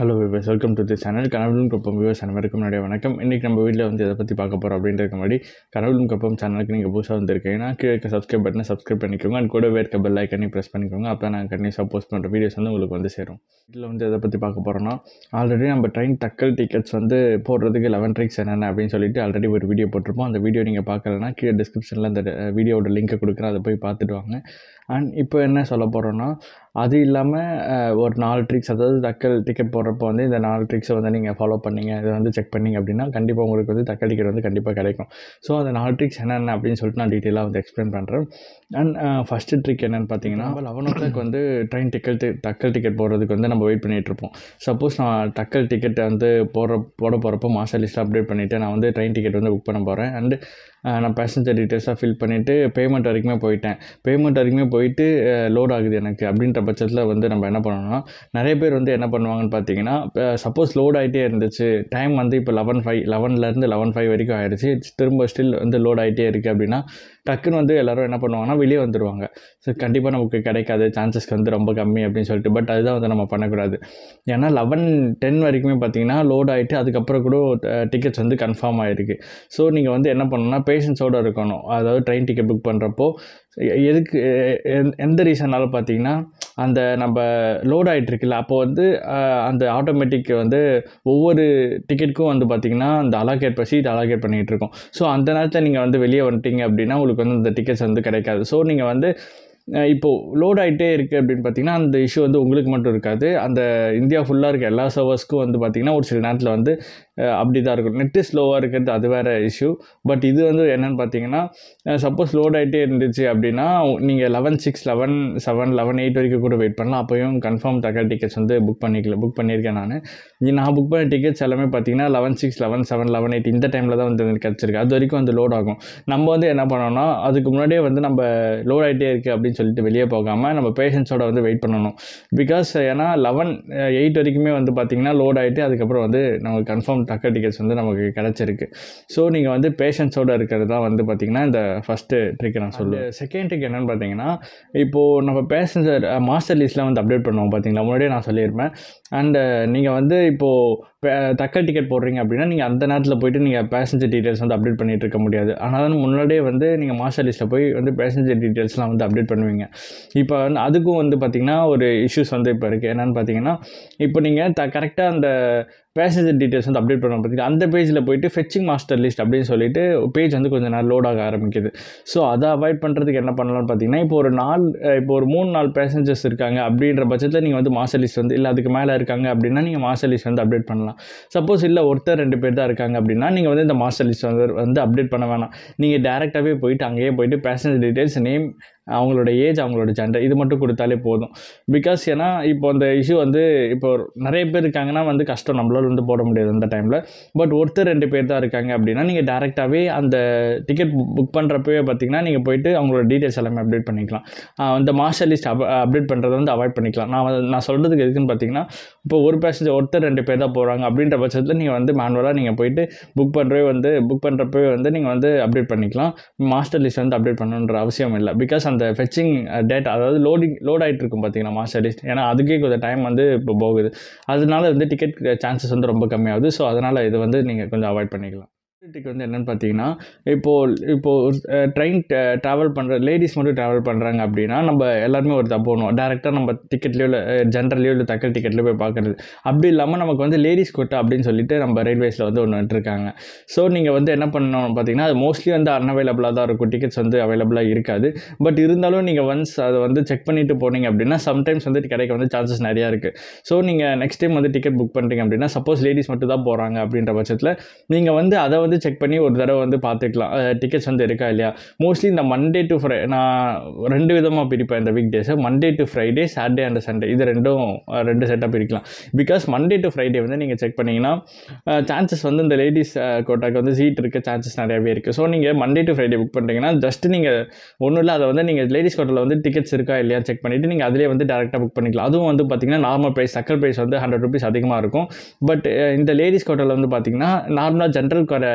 hello viewers welcome to the channel கனவுலும் குப்பம் viewers அனைவருக்கும் நிறைய வணக்கம் இன்றைக்கி நம்ம வீட்டில் வந்து எதை பற்றி பார்க்க போகிறோம் அப்படின்றதுக்கு முன்னாடி கனவுலும் குப்பம் சேனலுக்கு நீங்கள் புதுசாக வந்திருக்கீங்கன்னா கீழே இருக்க சப்ஸ்கிரைப் பட்டனை சப்ஸ்கிரைப் பண்ணிக்கோங்க அண்ட் கூடவே இருக்க பெல் ஐக்கனே ப்ரெஸ் பண்ணிக்கோங்க அப்போ நாங்கள் கண்டினியூஸாக போஸ்ட் பண்ணுற வீடியோஸ் வந்து உங்களுக்கு வந்து சேரும் வீட்டில் வந்து எதை பற்றி பார்க்க போகிறோன்னா ஆல்ரெடி நம்ம ட்ரெயின் தக்கல் டிக்கெட்ஸ் வந்து போடுறதுக்கு லெவன் ட்ரிக்ஸ் என்னென்ன அப்படின்னு சொல்லிட்டு ஆல்ரெடி ஒரு வீடியோ போட்டிருப்போம் அந்த வீடியோ நீங்கள் பார்க்கலன்னா கீழே டிஸ்கிரிப்ஷனில் அந்த வீடியோவோட லிங்க்கை கொடுக்குறேன் அதை போய் பார்த்துட்டு வாங்க அண்ட் இப்போ என்ன சொல்ல போகிறோன்னா அது இல்லாமல் ஒரு நாலு ட்ரிக்ஸ் அதாவது தக்கல் டிக்கெட் போடுறப்போ வந்து இந்த நாலு ட்ரிக்ஸை வந்து நீங்கள் ஃபாலோ பண்ணீங்க இதை வந்து செக் பண்ணீங்க அப்படின்னா கண்டிப்பாக உங்களுக்கு வந்து தக்கல் டிக்கெட் வந்து கண்டிப்பாக கிடைக்கும் ஸோ அந்த நாலு ட்ரிக்ஸ் என்னென்ன அப்படின்னு சொல்லிட்டு நான் டீட்டெயிலாக வந்து எக்ஸ்பிளைன் பண்ணுறேன் அண்ட் ஃபஸ்ட்டு ட்ரிக் என்னென்னு பார்த்தீங்கன்னா லெவன் ஓ கிளாக் வந்து ட்ரெயின் டிக்கெட் தக்கல் டிக்கெட் போடுறதுக்கு வந்து நம்ம வெயிட் பண்ணிகிட்ருப்போம் சப்போஸ் நான் தக்கல் டிக்கெட்டை வந்து போடுற போட போகிறப்போ மாஸ்டர் லிஸ்ட்டில் அப்டேட் பண்ணிவிட்டு நான் வந்து ட்ரெயின் டிக்கெட் வந்து புக் பண்ண போகிறேன் அண்டு நான் பேசஞ்சர் டீட்டெயில்ஸாக ஃபில் பண்ணிவிட்டு பேமெண்ட் வரைக்குமே போயிட்டேன் பேமெண்ட் வரைக்குமே போயிட்டு லோட் ஆகுது எனக்கு அப்படின்ற பட்சத்தில் வந்து நம்ம என்ன பண்ணணும்னா நிறைய பேர் வந்து என்ன பண்ணுவாங்கன்னு பார்த்தீங்கன்னா சப்போஸ் லோட் ஆகிட்டே இருந்துச்சு டைம் வந்து இப்போ லெவன் ஃபைவ் லெவன்லேருந்து லெவன் ஃபைவ் வரைக்கும் ஆயிடுச்சு திரும்ப ஸ்டில் வந்து லோட் ஆகிட்டே இருக்குது அப்படின்னா டக்குன்னு வந்து எல்லோரும் என்ன பண்ணுவாங்கன்னா வெளியே வந்துடுவாங்க ஸோ கண்டிப்பாக நமக்கு கிடைக்காது சான்சஸ் வந்து ரொம்ப கம்மி அப்படின்னு சொல்லிட்டு பட் அதுதான் வந்து நம்ம பண்ணக்கூடாது ஏன்னா லெவன் டென் வரைக்குமே பார்த்தீங்கன்னா லோட் ஆகிட்டு அதுக்கப்புறம் கூட டிக்கெட்ஸ் வந்து கன்ஃபார்ம் ஆகிருக்கு ஸோ நீங்கள் வந்து என்ன பண்ணணும்னா பேஷன்ஸோடு இருக்கணும் அதாவது ட்ரெயின் டிக்கெட் புக் பண்ணுறப்போ எதுக்கு எந்த ரீசன்னால பார்த்தீங்கன்னா அந்த நம்ம லோட் ஆகிட்டுருக்குல்ல அப்போ வந்து அந்த ஆட்டோமேட்டிக் வந்து ஒவ்வொரு டிக்கெட்டுக்கும் வந்து பார்த்திங்கன்னா அந்த அலாகேட் சீட் அலாகேட் பண்ணிகிட்டு இருக்கோம் ஸோ அந்த நேரத்தில் நீங்கள் வந்து வெளியே வந்துட்டீங்க அப்படின்னா உங்களுக்கு வந்து இந்த டிக்கெட்ஸ் வந்து கிடைக்காது ஸோ நீங்கள் வந்து இப்போது லோட் ஆகிட்டே இருக்குது அப்படின்னு பார்த்தீங்கன்னா அந்த இஷ்யூ வந்து உங்களுக்கு மட்டும் இருக்காது அந்த இந்தியா ஃபுல்லாக இருக்க எல்லா சர்வர்ஸ்க்கும் வந்து பார்த்திங்கன்னா ஒரு சில நேரத்தில் வந்து அப்படி தான் இருக்கும் நெட்டு ஸ்லோவாக இருக்கிறது அது வேறு இஷ்யூ பட் இது வந்து என்னென்னு பார்த்தீங்கன்னா சப்போஸ் லோட் ஆகிட்டே இருந்துச்சு அப்படின்னா நீங்கள் eleven six eleven seven eleven eight வரைக்கும் கூட வெயிட் பண்ணலாம் அப்போயும் கன்ஃபார்ம் தக்க டிக்கெட்ஸ் வந்து புக் பண்ணிக்கல புக் பண்ணியிருக்கேன் நான் நான் புக் பண்ண டிக்கெட்ஸ் எல்லாமே பார்த்தீங்கன்னா eleven six eleven seven eleven eight இந்த டைமில் தான் வந்து எனக்கு கிடச்சிருக்கு அது வரைக்கும் வந்து லோட் ஆகும் நம்ம வந்து என்ன பண்ணோம்னா அதுக்கு முன்னாடியே வந்து நம்ம லோட் ஆகிட்டே இருக்குது அப்படின்னு சொல்லிட்டு வெளியே போகாமல் நம்ம பேஷன்ஸோட வந்து வெயிட் பண்ணணும் பிகாஸ் ஏன்னா லெவன் எயிட் வரைக்குமே வந்து பார்த்திங்கன்னா லோட் ஆகிட்டு அதுக்கப்புறம் வந்து நமக்கு கன்ஃபார்ம் டக்க டிக்கெட்ஸ் வந்து நமக்கு கிடச்சிருக்கு ஸோ நீங்கள் வந்து பேஷன்ஸோடு இருக்கிறது தான் வந்து பார்த்திங்கன்னா இந்த ஃபஸ்ட்டு ட்ரிக் நான் சொல்லுவேன் செகண்ட் ட்ரிக் என்னென்னு பார்த்தீங்கன்னா இப்போது நம்ம பேசஞ்சர் மாஸ்டர் லிஸ்ட்டில் வந்து அப்டேட் பண்ணுவோம் பார்த்தீங்களா முன்னாடியே நான் சொல்லியிருப்பேன் அண்டு நீங்கள் வந்து இப்போது தக்க டிக்கெட் போடுறீங்க அப்படின்னா நீங்கள் அந்த நேரத்தில் போயிட்டு நீங்கள் பேசஞ்சர் டீட்டெயில்ஸ் வந்து அப்டேட் பண்ணிகிட்டு இருக்க முடியாது ஆனால் முன்னாடியே வந்து நீங்கள் மாஸ்டர் லிஸ்ட்டில் போய் வந்து பேசஞ்சர் டீட்டெயில்ஸ்லாம் வந்து அப்டேட் பண்ணுவீங்க இப்போ வந்து அதுக்கும் வந்து பார்த்திங்கன்னா ஒரு இஷ்யூஸ் வந்து இப்போ இருக்குது என்னென்னு பார்த்தீங்கன்னா இப்போ நீங்கள் த கரெக்டாக அந்த பேசஞ்சர் டீட்டெயில்ஸ் வந்து அப்டேட் பண்ண பார்த்தீங்கன்னா அந்த பேஜில் போயிட்டு ஃபெச்சிங் மாஸ்டர் லிஸ்ட் அப்படின்னு சொல்லிட்டு பேஜ் வந்து கொஞ்சம் நேரம் லோட் ஆக ஆரம்பிக்குது ஸோ அதை அவாய்ட் பண்ணுறதுக்கு என்ன பண்ணலாம்னு பார்த்தீங்கன்னா இப்போ ஒரு நாலு இப்போ ஒரு மூணு நாலு பேசஞ்சர்ஸ் இருக்காங்க அப்படின்ற பட்சத்தில் நீங்கள் வந்து மாஸ்டர் லிஸ்ட் வந்து இல்லை அதுக்கு மேலே இருக்காங்க அப்படின்னா நீங்கள் மாஸ்டர் லிஸ்ட் வந்து அப்டேட் பண்ணலாம் சப்போஸ் இல்லை ஒருத்தர் ரெண்டு பேர் தான் இருக்காங்க அப்படின்னா நீங்கள் வந்து இந்த மாஸ்டர் லிஸ்ட் வந்து வந்து அப்டேட் பண்ண வேணாம் நீங்கள் டேரெக்டாகவே போயிட்டு அங்கேயே போயிட்டு பேசஞ்சர் டீட்டெயில்ஸ் நேம் அவங்களோட ஏஜ் அவங்களோட ஜெண்டர் இது மட்டும் கொடுத்தாலே போதும் பிகாஸ் ஏன்னா இப்போ அந்த இஷ்யூ வந்து இப்போ நிறைய பேர் இருக்காங்கன்னா வந்து கஷ்டம் நம்மளால் வந்து போட முடியாது அந்த டைமில் பட் ஒருத்தர் ரெண்டு பேர் தான் இருக்காங்க அப்படின்னா நீங்கள் டேரெக்டாகவே அந்த டிக்கெட் புக் பண்ணுறப்பவே பார்த்தீங்கன்னா நீங்கள் போயிட்டு அவங்களோட டீட்டெயில்ஸ் எல்லாமே அப்டேட் பண்ணிக்கலாம் அந்த மாஸ்டர் லிஸ்ட் அப் அப்டேட் பண்ணுறதை வந்து அவாய்ட் பண்ணிக்கலாம் நான் நான் சொல்கிறதுக்கு எதுக்குன்னு பார்த்தீங்கன்னா இப்போ ஒரு பேசஞ்சர் ஒருத்தர் ரெண்டு பேர் தான் போகிறாங்க அப்படின்ற பட்சத்தில் நீங்கள் வந்து மேனுவலாக நீங்கள் போயிட்டு புக் பண்ணுறவே வந்து புக் பண்ணுறப்பவே வந்து நீங்கள் வந்து அப்டேட் பண்ணிக்கலாம் மாஸ்டர் லிஸ்ட் வந்து அப்டேட் பண்ணணுன்ற அவசியம் இல்லை பிகாஸ் அந்த ஃபெச்சிங் டேட்டா அதாவது லோடிங் லோட் ஆகிட்டு இருக்கும் பார்த்தீங்கன்னா மாஸ்டர் லிஸ்ட் ஏன்னா அதுக்கே கொஞ்சம் டைம் வந்து இப்போ போகுது அதனால வந்து டிக்கெட் சான்சஸ் வந்து ரொம்ப கம்மியாகுது ஸோ அதனால் இது வந்து நீங்கள் கொஞ்சம் அவாய்ட் பண்ணிக்கலாம் டிக்கெட் வந்து என்னென்னு பார்த்தீங்கன்னா இப்போது இப்போது ட்ரெயின் ட்ராவல் பண்ணுற லேடிஸ் மட்டும் ட்ராவல் பண்ணுறாங்க அப்படின்னா நம்ம எல்லாருமே ஒரு தப்பு பண்ணுவோம் டேரெக்டாக நம்ம டிக்கெட்லேயோ இல்லை ஜென்ரல்லையோ இல்லை தக்கல் டிக்கெட்லேயோ போய் பார்க்குறது அப்படி இல்லாமல் நமக்கு வந்து லேடிஸ் கோட்டா அப்படின்னு சொல்லிட்டு நம்ம ரயில்வேஸில் வந்து ஒன்று விட்டுருக்காங்க ஸோ நீங்கள் வந்து என்ன பண்ணணும் பார்த்தீங்கன்னா அது மோஸ்ட்லி வந்து அன்அவைலபிளாக தான் இருக்கும் டிக்கெட்ஸ் வந்து அவைலபிளாக இருக்காது பட் இருந்தாலும் நீங்கள் ஒன்ஸ் அதை வந்து செக் பண்ணிவிட்டு போனீங்க அப்படின்னா சம்டைம்ஸ் வந்து கிடைக்க வந்து சான்சஸ் நிறையா இருக்குது ஸோ நீங்கள் நெக்ஸ்ட் டைம் வந்து டிக்கெட் புக் பண்ணுறீங்க அப்படின்னா சப்போஸ் லேடிஸ் மட்டும் தான் போகிறாங்க அப்படின்ற பட்சத்தில் நீங்கள் வந்து அதை வந்து செக் பண்ணி ஒரு தடவை வந்து பார்த்துக்கலாம் டிக்கெட்ஸ் வந்து இருக்கா இல்லையா மோஸ்ட்லி இந்த மண்டே டு ஃப்ரை நான் ரெண்டு விதமாக பிரிப்பேன் இந்த வீக் டேஸை Monday to Friday Saturday and Sunday இது ரெண்டும் ரெண்டு செட்டாக பிரிக்கலாம் பிகாஸ் மண்டே டு ஃப்ரைடே வந்து நீங்கள் செக் பண்ணிங்கன்னா சான்சஸ் வந்து இந்த லேடிஸ் கோட்டாக்கு வந்து சீட் இருக்க சான்சஸ் நிறையாவே இருக்குது ஸோ நீங்கள் மண்டே டு ஃப்ரைடே புக் பண்ணுறீங்கன்னா ஜஸ்ட் நீங்கள் ஒன்றும் இல்லை அதை வந்து நீங்கள் லேடிஸ் கோட்டில் வந்து டிக்கெட்ஸ் இருக்கா இல்லையா செக் பண்ணிவிட்டு நீங்கள் அதிலே வந்து டேரெக்டாக புக் பண்ணிக்கலாம் அதுவும் வந்து பார்த்திங்கன்னா நார்மல் ப்ரைஸ் சக்கர் ப்ரைஸ் வந்து ஹண்ட்ரட் ருபீஸ் அதிகமாக இருக்கும் பட் இந்த லேடிஸ் கோட்டில் வந்து பார்த்திங்கன்னா நார்மலாக ஜென்ரல்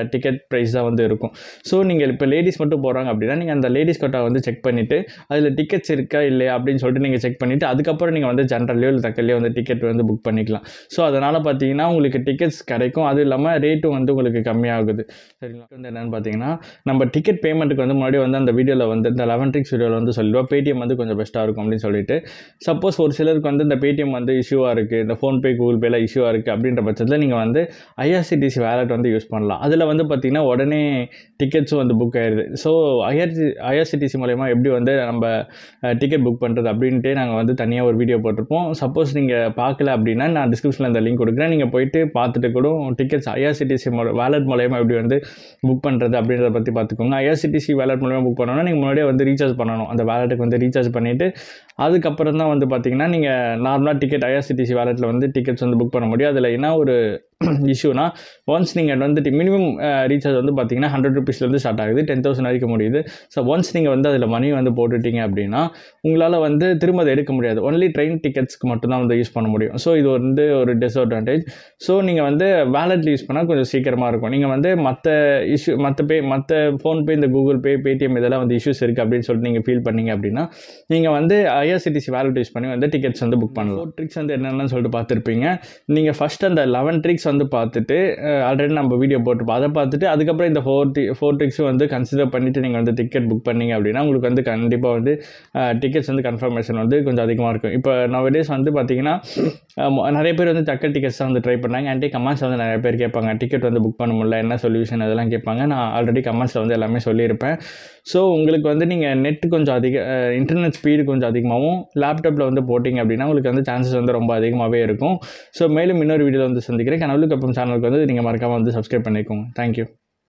டிக்கெட் ப்ரைஸ் தான் வந்து இருக்கும் ஸோ நீங்கள் இப்போ லேடிஸ் மட்டும் போகிறாங்க அப்படின்னா நீங்கள் அந்த லேடிஸ் கோட்டா வந்து செக் பண்ணிவிட்டு அதில் டிக்கெட்ஸ் இருக்கா இல்லையா அப்படின்னு சொல்லிட்டு நீங்கள் செக் பண்ணிவிட்டு அதுக்கப்புறம் நீங்கள் வந்து ஜென்ரல்லையோ இல்லை தக்கல்லையோ வந்து டிக்கெட் வந்து புக் பண்ணிக்கலாம் ஸோ அதனால் பார்த்தீங்கன்னா உங்களுக்கு டிக்கெட்ஸ் கிடைக்கும் அதுவும் இல்லாமல் ரேட்டும் வந்து உங்களுக்கு கம்மியாகுது சரிங்களா வந்து என்னென்னு பார்த்தீங்கன்னா நம்ம டிக்கெட் பேமெண்ட்டுக்கு வந்து முன்னாடி வந்து அந்த வீடியோவில் வந்து இந்த லெவன் ட்ரிக்ஸ் வீடியோவில் வந்து சொல்லிடுவோம் பேடிஎம் வந்து கொஞ்சம் பெஸ்ட்டாக இருக்கும் அப்படின்னு சொல்லிட்டு சப்போஸ் ஒரு சிலருக்கு வந்து இந்த பேடிஎம் வந்து இஷ்யூவாக இருக்குது இந்த ஃபோன்பே கூகுள் பேல இஷ்யூவாக இருக்குது அப்படின்ற பட்சத்தில் நீங்கள் வந்து ஐஆர்சிடிசி வேலட் வந்து யூஸ் பண்ணலாம் அதில் வந்து பார்த்திங்கன்னா உடனே டிக்கெட்ஸும் வந்து புக் ஆயிடுது ஸோ ஐஆர்சி ஐஆர்சிடிசி மூலயமா எப்படி வந்து நம்ம டிக்கெட் புக் பண்ணுறது அப்படின்ட்டு நாங்கள் வந்து தனியாக ஒரு வீடியோ போட்டிருப்போம் சப்போஸ் நீங்கள் பார்க்கல அப்படின்னா நான் டிஸ்கிரிப்ஷனில் அந்த லிங்க் கொடுக்குறேன் நீங்கள் போயிட்டு பார்த்துட்டு கூட டிக்கெட்ஸ் ஐஆர்சிடிசி மூல வேலட் மூலயமா எப்படி வந்து புக் பண்ணுறது அப்படின்றத பற்றி பார்த்துக்கோங்க ஐஆர்சிடிசி வேலட் மூலயமா புக் பண்ணணும்னா நீங்கள் முன்னாடியே வந்து ரீசார்ஜ் பண்ணணும் அந்த வேலட்டுக்கு வந்து ரீசார்ஜ் பண்ணிவிட்டு அதுக்கப்புறம் தான் வந்து பார்த்தீங்கன்னா நீங்கள் நார்மலாக டிக்கெட் ஐஆர்சிடிசி வேலெட்டில் வந்து டிக்கெட்ஸ் வந்து புக் பண்ண முடியும் அதில் என்ன ஒரு இஷ்யூனா ஒன்ஸ் நீங்கள் வந்துட்டு மினிமம் ரீசார்ஜ் வந்து பார்த்தீங்கன்னா ஹண்ட்ரட் ருபீஸ்லேருந்து ஸ்டார்ட் ஆகுது டென் தௌசண்ட் வரைக்கும் முடியுது ஸோ ஒன்ஸ் நீங்கள் வந்து அதில் மணி வந்து போட்டுட்டீங்க அப்படின்னா உங்களால் வந்து திரும்ப அதை எடுக்க முடியாது ஒன்லி ட்ரெயின் டிக்கெட்ஸ்க்கு மட்டும்தான் வந்து யூஸ் பண்ண முடியும் ஸோ இது வந்து ஒரு டிஸ்அட்வான்டேஜ் ஸோ நீங்கள் வந்து வேலெட்டில் யூஸ் பண்ணால் கொஞ்சம் சீக்கிரமாக இருக்கும் நீங்கள் வந்து மற்ற இஷ்யூ மற்ற பே மற்ற ஃபோன்பே இந்த கூகுள் பே பேடிஎம் இதெல்லாம் வந்து இஷ்யூஸ் இருக்குது அப்படின்னு சொல்லிட்டு நீங்கள் ஃபீல் பண்ணீங்க அப்படின்னா நீங்கள் வந்து ஐஆர்சிடிசி வேலட் யூஸ் பண்ணி வந்து டிக்கெட்ஸ் வந்து புக் பண்ணலாம் ஃபோர் ட்ரிக்ஸ் வந்து என்னென்னு சொல்லிட்டு பார்த்துருப்பீங்க நீங்கள் ஃபஸ்ட் அந்த லெவன் ட்ரிக்ஸ் வந்து பார்த்துட்டு ஆல்ரெடி நம்ம வீடியோ போட்டுப்போம் அதை பார்த்துட்டு அதுக்கப்புறம் இந்த ஃபோர் டி ஃபோர் ட்ரிக்ஸும் வந்து கன்சிடர் பண்ணிவிட்டு நீங்கள் வந்து டிக்கெட் புக் பண்ணீங்க அப்படின்னா உங்களுக்கு வந்து கண்டிப்பாக வந்து டிக்கெட்ஸ் வந்து கன்ஃபர்மேஷன் வந்து கொஞ்சம் அதிகமாக இருக்கும் இப்போ நவ டேஸ் வந்து பார்த்தீங்கன்னா நிறைய பேர் வந்து தக்க டிக்கெட்ஸ் தான் வந்து ட்ரை பண்ணாங்க அண்ட் கமெண்ட்ஸ் வந்து நிறைய பேர் கேட்பாங்க டிக்கெட் வந்து புக் பண்ண முடியல என்ன சொல்யூஷன் அதெல்லாம் கேட்பாங்க நான் ஆல்ரெடி கமெண்ட்ஸில் வந்து எல்லாமே சொல்லியிருப்பேன் ஸோ உங்களுக்கு வந்து நீங்கள் நெட் கொஞ்சம் அதிக இன்டர்நெட் ஸ்பீடு கொஞ்சம் அதிகமாகவும் லேப்டாப்பில் வந்து போட்டிங்க அப்படின்னா உங்களுக்கு வந்து சான்சஸ் வந்து ரொம்ப அதிகமாகவே இருக்கும் ஸோ மேலும் இன்னொரு வீடியோவில் வந்து சந்திக்கிறேன் கனவுக்கு அப்புறம் சேனலுக்கு வந்து நீங்கள் மறக்காமல் வந்து சப்ஸ்கிரைப் பண்ணிக்கோங்க தேங்க்யூ